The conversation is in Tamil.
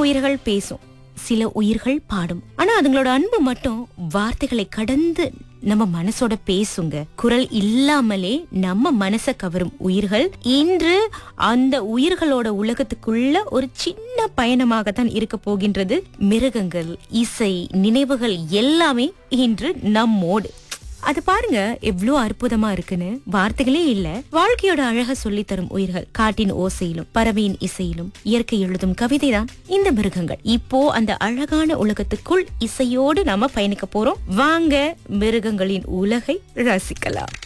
உயிர்கள் பேசும் சில உயிர்கள் பாடும் ஆனா அதுங்களோட அன்பு மட்டும் வார்த்தைகளை கடந்து நம்ம மனசோட பேசுங்க குரல் இல்லாமலே நம்ம மனச கவரும் உயிர்கள் இன்று அந்த உயிர்களோட உலகத்துக்குள்ள ஒரு சின்ன பயணமாக தான் இருக்க போகின்றது மிருகங்கள் இசை நினைவுகள் எல்லாமே இன்று நம்மோடு அது பாருங்க எவ்வளவு அற்புதமா இருக்குன்னு வார்த்தைகளே இல்ல வாழ்க்கையோட அழக சொல்லி தரும் உயிர்கள் காட்டின் ஓசையிலும் பறவையின் இசையிலும் இயற்கை எழுதும் கவிதைதான் இந்த மிருகங்கள் இப்போ அந்த அழகான உலகத்துக்குள் இசையோடு நாம பயணிக்க போறோம் வாங்க மிருகங்களின் உலகை ரசிக்கலாம்